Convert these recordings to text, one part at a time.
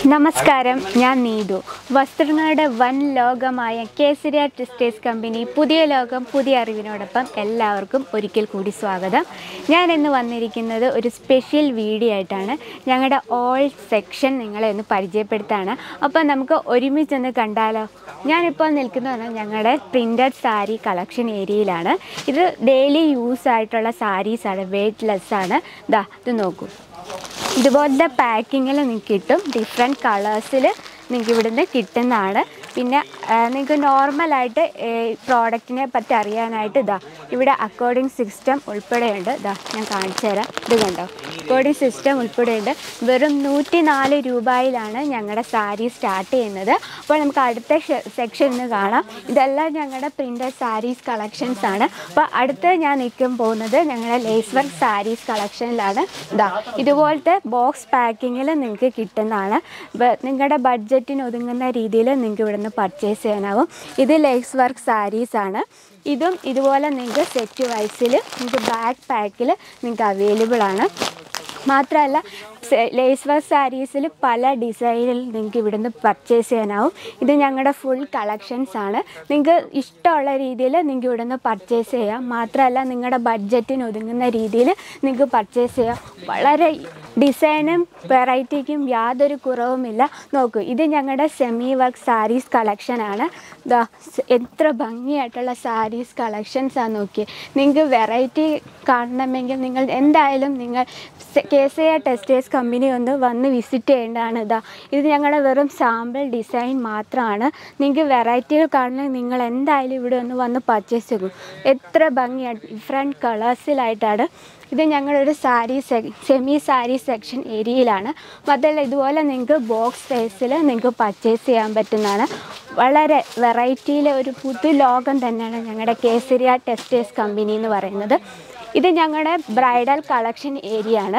നമസ്കാരം ഞാൻ നീതു വസ്ത്രങ്ങളുടെ വൻ ലോകമായ കേസരിയ ടെക്സ്റ്റൈൽസ് കമ്പനി പുതിയ ലോകം പുതിയ അറിവിനോടൊപ്പം എല്ലാവർക്കും ഒരിക്കൽ കൂടി സ്വാഗതം ഞാൻ ഇന്ന് വന്നിരിക്കുന്നത് ഒരു സ്പെഷ്യൽ വീഡിയോ ആയിട്ടാണ് ഞങ്ങളുടെ ഓൾ സെക്ഷൻ നിങ്ങളെ ഒന്ന് പരിചയപ്പെടുത്താണ് അപ്പോൾ നമുക്ക് ഒരുമിച്ചൊന്ന് കണ്ടാലോ ഞാനിപ്പോൾ നിൽക്കുന്നത് ഞങ്ങളുടെ പ്രിൻറ്റഡ് സാരി കളക്ഷൻ ഏരിയയിലാണ് ഇത് ഡെയിലി യൂസ് ആയിട്ടുള്ള സാരീസാണ് വെയ്റ്റ് ലെസ് ആണ് ദാ ഇത് നോക്കൂ ഇതുപോലത്തെ പാക്കിങ്ങിൽ നിങ്ങൾക്ക് കിട്ടും ഡിഫറെൻറ്റ് കളേഴ്സിൽ നിങ്ങൾക്ക് ഇവിടുന്ന് കിട്ടുന്നതാണ് പിന്നെ നിങ്ങൾക്ക് നോർമലായിട്ട് പ്രോഡക്റ്റിനെ പറ്റി അറിയാനായിട്ട് ഇതാ ഇവിടെ അക്കോർഡിംഗ് സിസ്റ്റം ഉൾപ്പെടെയുണ്ട് ഇതാ ഞാൻ കാണിച്ചു തരാം ഇത് കണ്ടോ അക്കോർഡിംഗ് സിസ്റ്റം ഉൾപ്പെടെയുണ്ട് വെറും നൂറ്റി നാല് രൂപയിലാണ് ഞങ്ങളുടെ സാരി സ്റ്റാർട്ട് ചെയ്യുന്നത് അപ്പോൾ നമുക്ക് അടുത്ത സെക്ഷനിൽ നിന്ന് കാണാം ഇതെല്ലാം ഞങ്ങളുടെ പ്രിൻറ്റഡ് സാരീസ് കളക്ഷൻസ് ആണ് അപ്പോൾ അടുത്ത് ഞാൻ നിൽക്കും പോകുന്നത് ഞങ്ങളുടെ ലേസ് വർക്ക് സാരീസ് കളക്ഷനിലാണ് ഇതാ ഇതുപോലത്തെ ബോക്സ് പാക്കിങ്ങിൽ നിങ്ങൾക്ക് കിട്ടുന്നതാണ് ബ- നിങ്ങളുടെ ബഡ്ജറ്റിന് ഒതുങ്ങുന്ന രീതിയിൽ നിങ്ങൾക്ക് ഇവിടുന്ന് പർച്ചേസ് ചെയ്യാനാവും ഇത് ലേസ് വർക്ക് സാരീസ് ആണ് ഇതും ഇതുപോലെ നിങ്ങൾക്ക് സെറ്റ് വൈസിൽ നിങ്ങൾക്ക് ബാക്ക് പാക്കിൽ നിങ്ങൾക്ക് അവൈലബിൾ ആണ് മാത്രമല്ല ലേസ് വർക്ക് സാരീസിൽ പല ഡിസൈനിൽ നിങ്ങൾക്ക് ഇവിടുന്ന് പർച്ചേസ് ചെയ്യാനാവും ഇത് ഞങ്ങളുടെ ഫുൾ കളക്ഷൻസ് ആണ് നിങ്ങൾക്ക് ഇഷ്ടമുള്ള രീതിയിൽ നിങ്ങൾക്ക് ഇവിടുന്ന് പർച്ചേസ് ചെയ്യാം മാത്രമല്ല നിങ്ങളുടെ ബഡ്ജറ്റിന് ഒതുങ്ങുന്ന രീതിയിൽ നിങ്ങൾക്ക് പർച്ചേസ് ചെയ്യാം വളരെ ഡിസൈനും വെറൈറ്റിക്കും യാതൊരു കുറവുമില്ല നോക്കൂ ഇത് ഞങ്ങളുടെ സെമി വർക്ക് സാരീസ് കളക്ഷനാണ് ദാ സ് എത്ര ഭംഗിയായിട്ടുള്ള സാരീസ് കളക്ഷൻസ് ആണ് നോക്കി നിങ്ങൾക്ക് വെറൈറ്റി കാണണമെങ്കിൽ നിങ്ങൾ എന്തായാലും നിങ്ങൾ K C A textiles company ഒന്ന് വന്ന് വിസിറ്റ് ചെയ്യേണ്ടതാണ് ഇതാ ഇത് ഞങ്ങളുടെ വെറും സാമ്പിൾ ഡിസൈൻ മാത്രമാണ് നിങ്ങൾക്ക് വെറൈറ്റികൾ കാണണമെങ്കിൽ നിങ്ങൾ എന്തായാലും ഇവിടെ ഒന്ന് വന്ന് പർച്ചേസ് ചെയ്യും എത്ര ഭംഗിയാണ് ഡിഫറെൻറ്റ് കളേഴ്സിലായിട്ടാണ് ഇത് ഞങ്ങളൊരു സാരി സെ സെമി സാരി സെക്ഷൻ ഏരിയയിലാണ് അതല്ല ഇതുപോലെ നിങ്ങൾക്ക് ബോക്സ് സൈസിൽ നിങ്ങൾക്ക് പർച്ചേസ് ചെയ്യാൻ പറ്റുന്നതാണ് വളരെ വെറൈറ്റിയിലെ ഒരു പുതു ലോകം തന്നെയാണ് ഞങ്ങളുടെ കേസരിയ ടെക്സ്റ്റൈൽസ് കമ്പനി എന്ന് പറയുന്നത് ഇത് ഞങ്ങളുടെ ബ്രൈഡൽ കളക്ഷൻ ഏരിയ ആണ്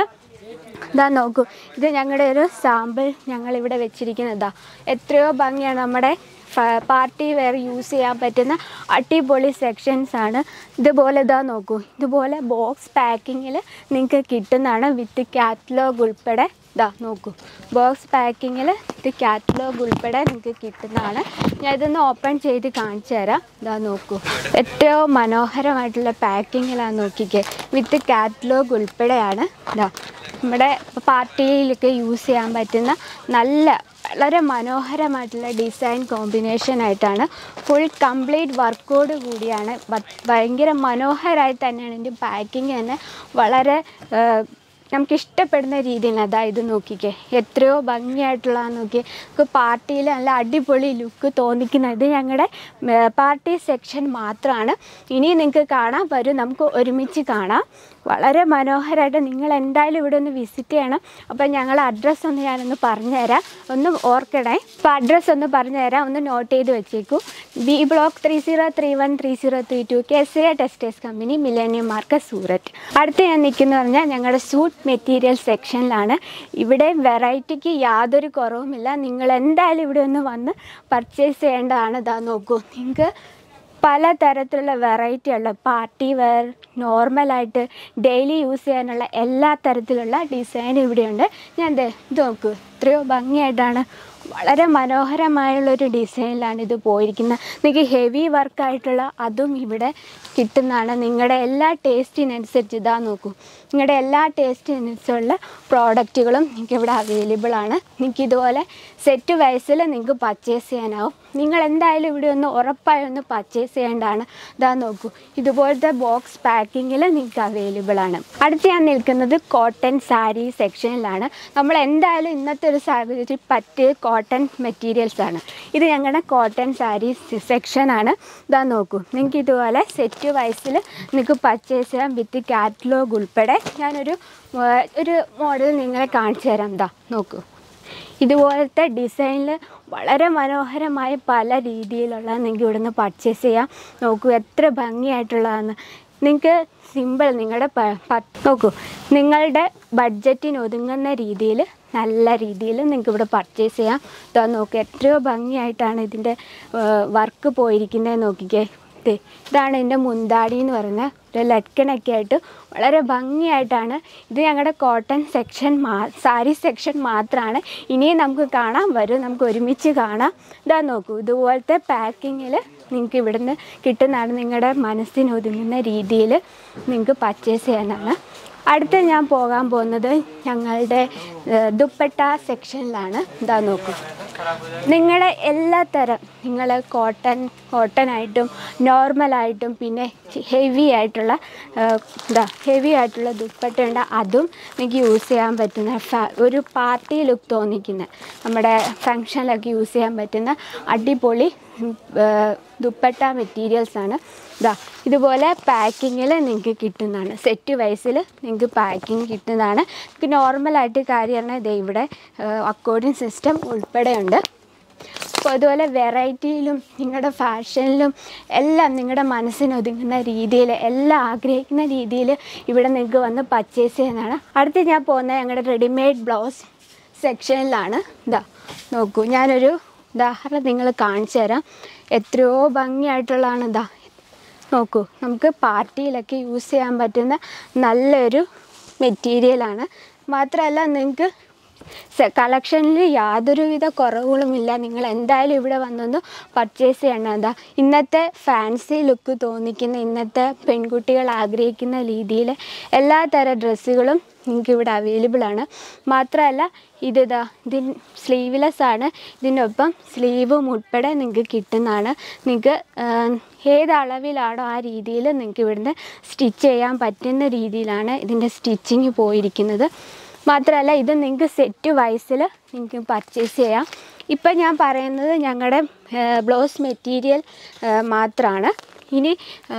ഇതാ നോക്കൂ ഇത് ഞങ്ങളുടെ ഒരു സാമ്പിൾ ഞങ്ങളിവിടെ വെച്ചിരിക്കുന്നതാ എത്രയോ ഭംഗിയാണ് നമ്മുടെ പാർട്ടി വെയർ യൂസ് ചെയ്യാൻ പറ്റുന്ന അടിപൊളി സെക്ഷൻസ് ആണ് ഇതുപോലെ ഇതാ നോക്കൂ ഇതുപോലെ ബോക്സ് പാക്കിങ്ങിൽ നിങ്ങൾക്ക് കിട്ടുന്നതാണ് വിത്ത് കാറ്റലോഗ് ഉൾപ്പെടെ ഇതാ നോക്കൂ ബോക്സ് പാക്കിങ്ങിൽ ഇത് കാറ്റലോഗ് ഉൾപ്പെടെ നിങ്ങൾക്ക് കിട്ടുന്നതാണ് ഞാൻ ഇതൊന്ന് ഓപ്പൺ ചെയ്ത് കാണിച്ചു തരാം ഇതാ നോക്കൂ ഏറ്റവും മനോഹരമായിട്ടുള്ള പാക്കിങ്ങിലാണ് നോക്കിക്കേ വിത്ത് കാറ്റലോഗ് ഉൾപ്പെടെയാണ് ഇതാ നമ്മുടെ പാർട്ടിയിലൊക്കെ യൂസ് ചെയ്യാൻ പറ്റുന്ന നല്ല വളരെ മനോഹരമായിട്ടുള്ള ഡിസൈൻ കോമ്പിനേഷൻ ആയിട്ടാണ് ഫുൾ കംപ്ലീറ്റ് വർക്കോട് കൂടിയാണ് ബ- ഭയങ്കര മനോഹരമായിട്ട് തന്നെയാണ് ഇതിൻ്റെ പാക്കിങ് തന്നെ വളരെ ആ, നമുക്ക് ഇഷ്ടപ്പെടുന്ന രീതിയിൽ അതാ ഇത് നോക്കിക്കേ എത്രയോ ഭംഗിയായിട്ടുള്ള നോക്കി നമുക്ക് പാർട്ടിയിൽ നല്ല അടിപൊളി ലുക്ക് തോന്നിക്കുന്ന ഇത് ഞങ്ങളുടെ പാർട്ടി സെക്ഷൻ മാത്രമാണ് ഇനി നിങ്ങൾക്ക് കാണാം വരും നമുക്ക് ഒരുമിച്ച് കാണാം വളരെ മനോഹരമായിട്ട് നിങ്ങൾ എന്തായാലും ഇവിടെ ഒന്ന് വിസിറ്റ് ചെയ്യണം അപ്പം ഞങ്ങൾ അഡ്രസ്സ് ഒന്ന് ഞാനൊന്ന് പറഞ്ഞുതരാം ഒന്ന് ഓർക്കണേ അപ്പോൾ അഡ്രസ്സ് ഒന്ന് പറഞ്ഞുതരാം ഒന്ന് നോട്ട് ചെയ്ത് വെച്ചേക്കൂ B block three zero three one three zero three two K C A textiles company millennium market Surat അടുത്ത് ഞാൻ നിൽക്കുന്ന പറഞ്ഞാൽ ഞങ്ങളുടെ സൂട്ട് മെറ്റീരിയൽ സെക്ഷനിലാണ് ഇവിടെ വെറൈറ്റിക്ക് യാതൊരു കുറവുമില്ല നിങ്ങൾ എന്തായാലും ഇവിടെ ഒന്ന് വന്ന് പർച്ചേസ് ചെയ്യേണ്ടതാണ് ഇതാ നോക്കൂ നിങ്ങൾക്ക് പല തരത്തിലുള്ള വെറൈറ്റി ഉള്ള പാർട്ടി വെയർ നോർമലായിട്ട് ഡെയിലി യൂസ് ചെയ്യാനുള്ള എല്ലാ തരത്തിലുള്ള ഡിസൈൻ ഇവിടെയുണ്ട് ഞാൻ ദേ ഇത് നോക്കൂ എത്രയോ ഭംഗിയായിട്ടാണ് വളരെ മനോഹരമായുള്ളൊരു ഡിസൈനിലാണ് ഇത് പോയിരിക്കുന്നത് നിങ്ങൾക്ക് ഹെവി വർക്കായിട്ടുള്ള അതും ഇവിടെ കിട്ടുന്നതാണ് നിങ്ങളുടെ എല്ലാ ടേസ്റ്റിനനുസരിച്ച് ഇതാ നോക്കൂ നിങ്ങളുടെ എല്ലാ ടേസ്റ്റിനനുസരിച്ചുള്ള പ്രോഡക്റ്റുകളും നിങ്ങൾക്ക് ഇവിടെ അവൈലബിൾ ആണ് നിങ്ങൾക്ക് ഇതുപോലെ സെറ്റ് വൈസിൽ നിങ്ങൾക്ക് പർച്ചേസ് ചെയ്യാനാവും നിങ്ങൾ എന്തായാലും ഇവിടെ ഒന്ന് ഉറപ്പായി ഒന്ന് പർച്ചേസ് ചെയ്യേണ്ടതാണ് ഇതാ നോക്കൂ ഇതുപോലത്തെ ബോക്സ് പാക്കിങ്ങിൽ നിങ്ങൾക്ക് അവൈലബിൾ ആണ് അടുത്ത് ഞാൻ നിൽക്കുന്നത് കോട്ടൺ സാരി സെക്ഷനിലാണ് നമ്മൾ എന്തായാലും ഇന്നത്തെ ഒരു സാഹചര്യത്തിൽ പറ്റിയ കോട്ടൺ മെറ്റീരിയൽസ് ആണ് ഇത് ഞങ്ങളുടെ കോട്ടൺ സാരി സെക്ഷനാണ് ഇതാ നോക്കൂ നിങ്ങൾക്ക് ഇതുപോലെ സെറ്റ് വൈസിൽ നിങ്ങൾക്ക് പർച്ചേസ് ചെയ്യാം വിത്ത് കാറ്റലോഗ് ഉൾപ്പെടെ ഞാനൊരു ആ, ഒരു മോഡൽ നിങ്ങളെ കാണിച്ചു തരാം ഇതാ നോക്കൂ ഇതുപോലത്തെ ഡിസൈനിൽ വളരെ മനോഹരമായ പല രീതിയിലുള്ള നിങ്ങൾക്ക് ഇവിടുന്ന് പർച്ചേസ് ചെയ്യാം നോക്കൂ എത്ര ഭംഗിയായിട്ടുള്ളതാണ് നിങ്ങൾക്ക് സിമ്പിൾ നിങ്ങളുടെ പ- പ- നോക്കൂ നിങ്ങളുടെ ബഡ്ജറ്റിന് ഒതുങ്ങുന്ന രീതിയിൽ നല്ല രീതിയിൽ നിങ്ങൾക്ക് ഇവിടെ പർച്ചേസ് ചെയ്യാം ഇതാ നോക്കൂ എത്രയോ ഭംഗിയായിട്ടാണ് ഇതിൻ്റെ വർക്ക് പോയിരിക്കുന്നത് നോക്കിക്കേ ദേ ഇതാണ് എൻ്റെ മുന്താടി എന്ന് പറയുന്ന ഒരു ലട്കനൊക്കെ ആയിട്ട് വളരെ ഭംഗിയായിട്ടാണ് ഇത് ഞങ്ങളുടെ കോട്ടൺ സെക്ഷൻ മാ സാരി സെക്ഷൻ മാത്രമാണ് ഇനിയും നമുക്ക് കാണാൻ വരും നമുക്ക് ഒരുമിച്ച് കാണാം ഇതാ നോക്കൂ ഇതുപോലത്തെ പാക്കിങ്ങിൽ നിങ്ങൾക്ക് ഇവിടുന്ന് കിട്ടുന്നതാണ് നിങ്ങളുടെ മനസ്സിന് ഒതുങ്ങുന്ന രീതിയിൽ നിങ്ങൾക്ക് പർച്ചേസ് ചെയ്യാനാണ് അടുത്ത ഞാൻ പോകാൻ പോകുന്നത് ഞങ്ങളുടെ ഏഹ്, ദുപ്പട്ട സെക്ഷനിലാണ് ഇതാ നോക്കൂ നിങ്ങളുടെ എല്ലാ തരം നിങ്ങൾ കോട്ടൺ കോട്ടനായിട്ടും നോർമലായിട്ടും പിന്നെ ഹെവി ആയിട്ടുള്ള ഏഹ്, ഇതാ ഹെവി ആയിട്ടുള്ള ദുപ്പട്ട ഉണ്ട് അതും നിങ്ങൾക്ക് യൂസ് ചെയ്യാൻ പറ്റുന്ന ഫ- ഒരു പാർട്ടി ലുക്ക് തോന്നിക്കുന്ന നമ്മുടെ ഫങ്ഷനിലൊക്കെ യൂസ് ചെയ്യാൻ പറ്റുന്ന അടിപൊളി ഉം, ഏഹ്, ദുപ്പട്ട മെറ്റീരിയൽസ് ആണ് ഇതാ ഇതുപോലെ പാക്കിങ്ങിൽ നിങ്ങൾക്ക് കിട്ടുന്നതാണ് സെറ്റ് വൈസിൽ നിങ്ങൾക്ക് പാക്കിങ് കിട്ടുന്നതാണ് നിങ്ങൾക്ക് നോർമലായിട്ട് കാര്യമാണ് ഇത് ഇവിടെ അക്കോർഡിംഗ് സിസ്റ്റം ഉൾപ്പെടെയുണ്ട് അപ്പോൾ അതുപോലെ വെറൈറ്റിയിലും നിങ്ങളുടെ ഫാഷനിലും എല്ലാം നിങ്ങളുടെ മനസ്സിന് ഒതുങ്ങുന്ന രീതിയിൽ എല്ലാം ആഗ്രഹിക്കുന്ന രീതിയിൽ ഇവിടെ നിങ്ങൾക്ക് വന്ന് പർച്ചേസ് ചെയ്യുന്നതാണ് അടുത്ത് ഞാൻ പോകുന്നത് ഞങ്ങളുടെ റെഡിമെയ്ഡ് ബ്ലൗസ് സെക്ഷനിലാണ് ഇതാ നോക്കൂ ഞാനൊരു ഉദാഹരണം നിങ്ങൾ കാണിച്ചു തരാം എത്രയോ ഭംഗിയായിട്ടുള്ളതാണ് ഇതാ നോക്കൂ നമുക്ക് പാർട്ടിയിലൊക്കെ യൂസ് ചെയ്യാൻ പറ്റുന്ന നല്ലൊരു മെറ്റീരിയലാണ് മാത്രമല്ല നിങ്ങൾക്ക് കളക്ഷനിൽ യാതൊരുവിധ കുറവുകളുമില്ല നിങ്ങൾ എന്തായാലും ഇവിടെ വന്നൊന്ന് പർച്ചേസ് ചെയ്യണം എന്താ ഇന്നത്തെ ഫാൻസി ലുക്ക് തോന്നിക്കുന്ന ഇന്നത്തെ പെൺകുട്ടികൾ ആഗ്രഹിക്കുന്ന രീതിയിൽ എല്ലാ തരം ഡ്രസ്സുകളും നിങ്ങൾക്ക് ഇവിടെ അവൈലബിൾ ആണ് മാത്രമല്ല ഇതിതാ ഇതിൻ സ്ലീവ്ലെസ് ആണ് ഇതിനൊപ്പം സ്ലീവും ഉൾപ്പെടെ നിങ്ങൾക്ക് കിട്ടുന്നതാണ് നിങ്ങൾക്ക് ഏത് അളവിലാണോ ആ രീതിയിൽ നിങ്ങൾക്ക് ഇവിടുന്ന് സ്റ്റിച്ച് ചെയ്യാൻ പറ്റുന്ന രീതിയിലാണ് ഇതിൻ്റെ സ്റ്റിച്ചിങ് പോയിരിക്കുന്നത് മാത്രമല്ല ഇത് നിങ്ങൾക്ക് സെറ്റ് വൈസിൽ നിങ്ങൾക്ക് പർച്ചേസ് ചെയ്യാം ഇപ്പം ഞാൻ പറയുന്നത് ഞങ്ങളുടെ ബ്ലൗസ് മെറ്റീരിയൽ മാത്രമാണ് ഇനി ആ,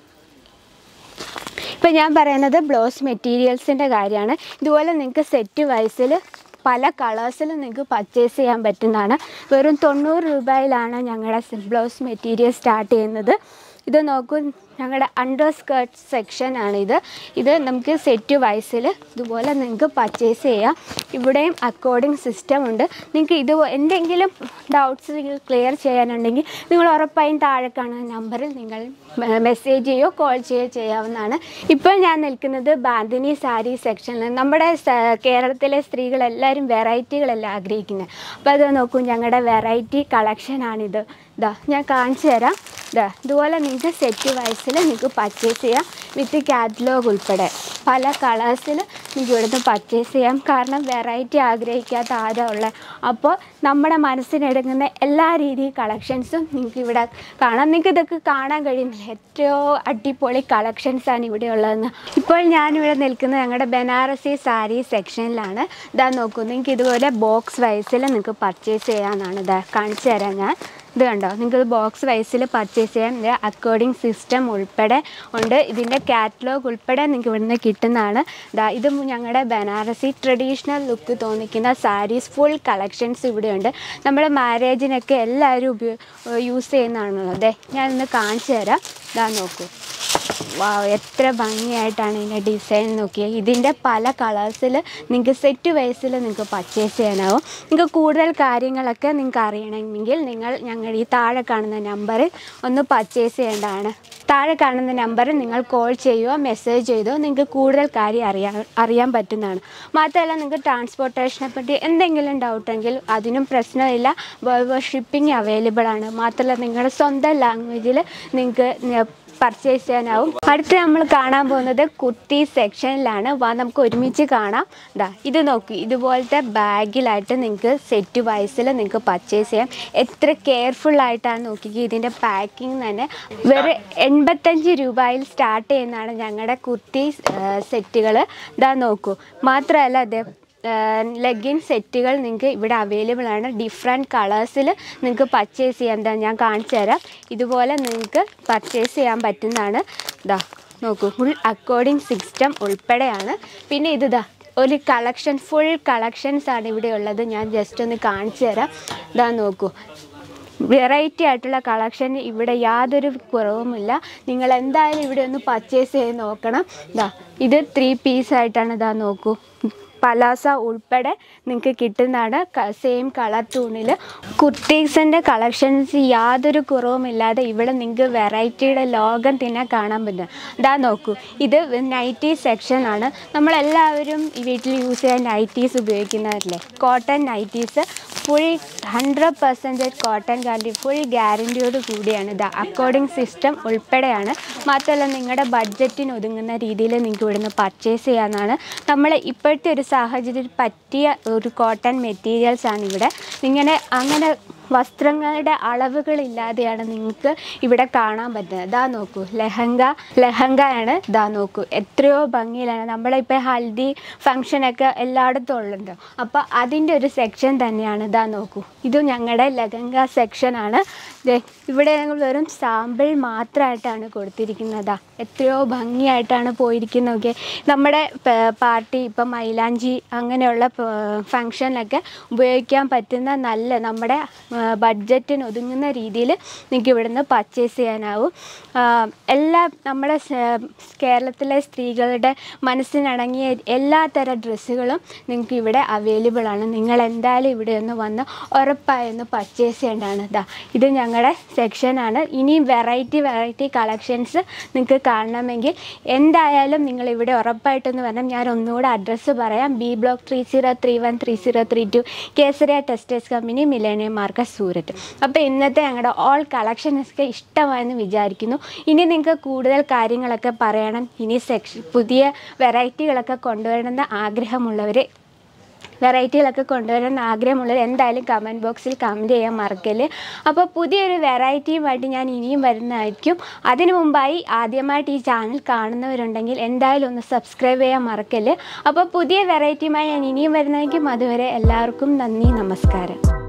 ഇപ്പം ഞാൻ പറയുന്നത് ബ്ലൗസ് മെറ്റീരിയൽസിൻ്റെ കാര്യമാണ് ഇതുപോലെ നിങ്ങൾക്ക് സെറ്റ് വൈസിൽ പല കളേഴ്സിലും നിങ്ങൾക്ക് പർച്ചേസ് ചെയ്യാൻ പറ്റുന്നതാണ് വെറും തൊണ്ണൂറ് രൂപയിലാണ് ഞങ്ങളുടെ ബ്ലൗസ് മെറ്റീരിയൽ സ്റ്റാർട്ട് ചെയ്യുന്നത് ഇത് നോക്കൂ ഞങ്ങളുടെ അണ്ടർ സ്കേർട്ട് സെക്ഷനാണ് ഇത് ഇത് നമുക്ക് സെറ്റ് വൈസിൽ ഇതുപോലെ നിങ്ങൾക്ക് പർച്ചേസ് ചെയ്യാം ഇവിടെയും അക്കോർഡിംഗ് സിസ്റ്റം ഉണ്ട് നിങ്ങൾക്ക് ഇത് എന്തെങ്കിലും ഡൗട്ട്സ് നിങ്ങൾ ക്ലിയർ ചെയ്യാനുണ്ടെങ്കിൽ നിങ്ങൾ ഉറപ്പായും താഴെ കാണുന്ന നമ്പറിൽ നിങ്ങൾ മെസ്സേജ് ചെയ്യോ കോൾ ചെയ്യുകയോ ചെയ്യാവുന്നതാണ് ഇപ്പോൾ ഞാൻ നിൽക്കുന്നത് ബാന്തിനി സാരി സെക്ഷനിൽ നമ്മുടെ സ- കേരളത്തിലെ സ്ത്രീകളെല്ലാവരും വെറൈറ്റികളെല്ലാം ആഗ്രഹിക്കുന്നത് അപ്പോൾ അത് നോക്കൂ ഞങ്ങളുടെ വെറൈറ്റി കളക്ഷനാണിത് ഇതാ ഞാൻ കാണിച്ചു തരാം ഇതാ ഇതുപോലെ നിങ്ങൾക്ക് സെറ്റ് വൈസിൽ നിങ്ങൾക്ക് പർച്ചേസ് ചെയ്യാം വിത്ത് കാറ്റലോഗ് ഉൾപ്പെടെ പല കളേഴ്സിൽ നിങ്ങൾക്ക് ഇവിടുന്ന് പർച്ചേസ് ചെയ്യാം കാരണം വെറൈറ്റി ആഗ്രഹിക്കാത്ത ആരാ ഉള്ളത് അപ്പോൾ നമ്മുടെ മനസ്സിനെടുക്കുന്ന എല്ലാ രീതി കളക്ഷൻസും നിങ്ങൾക്ക് ഇവിടെ കാണാം നിങ്ങൾക്ക് ഇതൊക്കെ കാണാൻ കഴിയുന്നില്ല എത്രയോ അടിപൊളി കളക്ഷൻസാണ് ഇവിടെ ഉള്ളതെന്ന് ഇപ്പോൾ ഞാനിവിടെ നിൽക്കുന്നത് ഞങ്ങളുടെ ബനാറസി സാരി സെക്ഷനിലാണ് ഇതാ നോക്കൂ നിങ്ങൾക്ക് ഇതുപോലെ ബോക്സ് വൈസിൽ നിങ്ങൾക്ക് പർച്ചേസ് ചെയ്യാമെന്നാണ് ഇതാ കാണിച്ചു തരാം ഞാൻ ഇത് കണ്ടോ നിങ്ങൾക്ക് ബോക്സ് വൈസിൽ പർച്ചേസ് ചെയ്യാം ഇത് അക്കോർഡിംഗ് സിസ്റ്റം ഉൾപ്പെടെ ഉണ്ട് ഇതിൻ്റെ കാറ്റലോഗ് ഉൾപ്പെടെ നിങ്ങൾക്ക് ഇവിടുന്ന് കിട്ടുന്നതാണ് ദാ ഇത് ഞങ്ങളുടെ ബനാറസി ട്രഡീഷണൽ ലുക്ക് തോന്നിക്കുന്ന സാരീസ് ഫുൾ കളക്ഷൻസ് ഇവിടെയുണ്ട് നമ്മൾ മാരേജിനൊക്കെ എല്ലാവരും ഉപയോ യൂസ് ചെയ്യുന്നതാണല്ലോ അതെ ഞാൻ ഇന്ന് കാണിച്ചു തരാം ഇതാ നോക്കൂ വാവ് എത്ര ഭംഗിയായിട്ടാണ് ഇതിൻ്റെ ഡിസൈൻ നോക്കിയത് ഇതിൻ്റെ പല കളേഴ്സിൽ നിങ്ങൾക്ക് സെറ്റ് വൈസിൽ നിങ്ങൾക്ക് പർച്ചേസ് ചെയ്യാനാവും നിങ്ങൾക്ക് കൂടുതൽ കാര്യങ്ങളൊക്കെ നിങ്ങൾക്ക് അറിയണമെങ്കിൽ നിങ്ങൾ ഞങ്ങൾ ഈ താഴെ കാണുന്ന നമ്പറിൽ ഒന്ന് പർച്ചേസ് ചെയ്യേണ്ടതാണ് താഴെ കാണുന്ന നമ്പറിൽ നിങ്ങൾ കോൾ ചെയ്യുകയോ മെസ്സേജ് ചെയ്തോ നിങ്ങൾക്ക് കൂടുതൽ കാര്യം അറിയാൻ അറിയാൻ പറ്റുന്നതാണ് മാത്രമല്ല നിങ്ങൾക്ക് ട്രാൻസ്പോർട്ടേഷനെ പറ്റി എന്തെങ്കിലും ഡൗട്ടെങ്കിൽ അതിനും പ്രശ്നമില്ല വേൾഡ് ഷിപ്പിംഗ് അവൈലബിൾ ആണ് മാത്രമല്ല നിങ്ങളുടെ സ്വന്തം ലാംഗ്വേജിൽ നിങ്ങൾക്ക് പർച്ചേസ് ചെയ്യാനാവും അടുത്ത് നമ്മൾ കാണാൻ പോകുന്നത് കുർത്തി സെക്ഷനിലാണ് വാ നമുക്ക് ഒരുമിച്ച് കാണാം ദാ ഇത് നോക്കി ഇതുപോലത്തെ ബാഗിലായിട്ട് നിങ്ങൾക്ക് സെറ്റ് വൈസിൽ നിങ്ങൾക്ക് പർച്ചേസ് ചെയ്യാം എത്ര കെയർഫുൾ ആയിട്ടാണ് നോക്കിക്കുക ഇതിൻ്റെ പാക്കിംഗ് തന്നെ വെറും എൺപത്തഞ്ച് രൂപയിൽ സ്റ്റാർട്ട് ചെയ്യുന്നതാണ് ഞങ്ങളുടെ കുർത്തി സെറ്റുകൾ ഇതാ നോക്കൂ മാത്രമല്ല അത് ലെഗിൻ സെറ്റുകൾ നിങ്ങൾക്ക് ഇവിടെ അവൈലബിൾ ആണ് ഡിഫറെൻറ്റ് കളേഴ്സിൽ നിങ്ങൾക്ക് പർച്ചേസ് ചെയ്യാം എന്താ ഞാൻ കാണിച്ചു തരാം ഇതുപോലെ നിങ്ങൾക്ക് പർച്ചേസ് ചെയ്യാൻ പറ്റുന്നതാണ് ഇതാ നോക്കൂ ഫുൾ അക്കോർഡിംഗ് സിസ്റ്റം ഉൾപ്പെടെയാണ് പിന്നെ ഇത് ഇതാ ഒരു കളക്ഷൻ ഫുൾ കളക്ഷൻസ് ആണ് ഇവിടെ ഉള്ളത് ഞാൻ ജസ്റ്റ് ഒന്ന് കാണിച്ചു തരാം ഇതാ നോക്കൂ വെറൈറ്റി ആയിട്ടുള്ള കളക്ഷൻ ഇവിടെ യാതൊരു കുറവുമില്ല നിങ്ങൾ എന്തായാലും ഇവിടെ ഒന്ന് പർച്ചേസ് ചെയ്ത് നോക്കണം ഇതാ ഇത് ത്രീ പീസ് ആയിട്ടാണ് ഇതാ നോക്കൂ പലാസ ഉൾപ്പെടെ നിങ്ങൾക്ക് കിട്ടുന്നതാണ് സെയിം കളർ ടൂണിൽ കുർത്തീസിൻ്റെ കളക്ഷൻസ് യാതൊരു കുറവുമില്ലാതെ ഇവിടെ നിങ്ങൾക്ക് വെറൈറ്റിയുടെ ലോകം തന്നെ കാണാൻ പറ്റും ഇതാ നോക്കൂ ഇത് നൈറ്റി സെക്ഷനാണ് നമ്മളെല്ലാവരും ഈ വീട്ടിൽ യൂസ് ചെയ്യാൻ നൈറ്റീസ് ഉപയോഗിക്കുന്നവരല്ലേ cotton nighties full hundred percentage cotton guarantee full ഗ്യാരണ്ടിയോട് കൂടിയാണ് ഇത് അക്കോർഡിംഗ് സിസ്റ്റം ഉൾപ്പെടെയാണ് മാത്രമല്ല നിങ്ങളുടെ ബഡ്ജറ്റിന് ഒതുങ്ങുന്ന രീതിയിൽ നിങ്ങൾക്ക് ഇവിടുന്ന് പർച്ചേസ് ചെയ്യാവുന്നതാണ് നമ്മൾ ഇപ്പോഴത്തെ ഒരു സാഹചര്യത്തിൽ പറ്റിയ ഒരു കോട്ടൺ മെറ്റീരിയൽസ് ആണ് ഇവിടെ ഇങ്ങനെ അങ്ങനെ വസ്ത്രങ്ങളുടെ അളവുകളില്ലാതെയാണ് നിങ്ങൾക്ക് ഇവിടെ കാണാൻ പറ്റുന്നത് ഇതാ നോക്കൂ ലെഹങ്ക ലെഹങ്കയാണ് ഇതാ നോക്കൂ എത്രയോ ഭംഗിയിലാണ് നമ്മളിപ്പോൾ ഹൽദി ഫങ്ഷനൊക്കെ എല്ലായിടത്തും ഉള്ളുണ്ട് അപ്പോൾ അതിൻ്റെ ഒരു സെക്ഷൻ തന്നെയാണ് ഇതാ നോക്കൂ ഇത് ഞങ്ങളുടെ ലെഹങ്ക സെക്ഷനാണ് ദേ ഇവിടെ ഞങ്ങൾ വെറും സാമ്പിൾ മാത്രമായിട്ടാണ് കൊടുത്തിരിക്കുന്നത് എത്രയോ ഭംഗിയായിട്ടാണ് പോയിരിക്കുന്നതൊക്കെ നമ്മുടെ പാർട്ടി ഇപ്പം മൈലാഞ്ചി അങ്ങനെയുള്ള ഫങ്ഷനിലൊക്കെ ഉപയോഗിക്കാൻ പറ്റുന്ന നല്ല നമ്മുടെ ബഡ്ജറ്റിന് ഒതുങ്ങുന്ന രീതിയിൽ നിങ്ങൾക്ക് ഇവിടുന്ന് പർച്ചേസ് ചെയ്യാനാവും ആ, എല്ലാ നമ്മുടെ സ- കേരളത്തിലെ സ്ത്രീകളുടെ മനസ്സിനടങ്ങിയ എല്ലാ തരം ഡ്രസ്സുകളും നിങ്ങൾക്ക് ഇവിടെ അവൈലബിൾ ആണ് നിങ്ങൾ എന്തായാലും ഇവിടെ ഒന്ന് വന്ന് ഉറപ്പായൊന്ന് പർച്ചേസ് ചെയ്യേണ്ടതാണ് ഇതാ ഇത് ഞങ്ങളുടെ സെക്ഷനാണ് ഇനിയും വെറൈറ്റി വെറൈറ്റി കളക്ഷൻസ് നിങ്ങൾക്ക് കാണണമെങ്കിൽ എന്തായാലും നിങ്ങൾ ഇവിടെ ഉറപ്പായിട്ടൊന്ന് വരണം ഞാൻ ഒന്നുകൂടെ അഡ്രസ്സ് പറയാം B block three zero three one three zero three two Kesariya textiles company millennium market Surat അപ്പോൾ ഇന്നത്തെ ഞങ്ങളുടെ ഓൾ കളക്ഷൻസൊക്കെ ഇഷ്ടമായെന്ന് വിചാരിക്കുന്നു ഇനി നിങ്ങൾക്ക് കൂടുതൽ കാര്യങ്ങളൊക്കെ പറയണം ഇനി സെക്ഷൻ പുതിയ വെറൈറ്റികളൊക്കെ കൊണ്ടുവരണമെന്ന് ആഗ്രഹമുള്ളവർ വെറൈറ്റികളൊക്കെ കൊണ്ടുവരാൻ ആഗ്രഹമുള്ളത് എന്തായാലും കമൻറ്റ് ബോക്സിൽ കമൻറ്റ് ചെയ്യാൻ മറക്കല് അപ്പോൾ പുതിയൊരു വെറൈറ്റിയുമായിട്ട് ഞാൻ ഇനിയും വരുന്നതായിരിക്കും അതിനു മുമ്പായി ആദ്യമായിട്ട് ഈ ചാനൽ കാണുന്നവരുണ്ടെങ്കിൽ എന്തായാലും ഒന്ന് സബ്സ്ക്രൈബ് ചെയ്യാൻ മറക്കല് അപ്പോൾ പുതിയ വെറൈറ്റിയുമായി ഞാൻ ഇനിയും വരുന്നതായിരിക്കും അതുവരെ എല്ലാവർക്കും നന്ദി നമസ്കാരം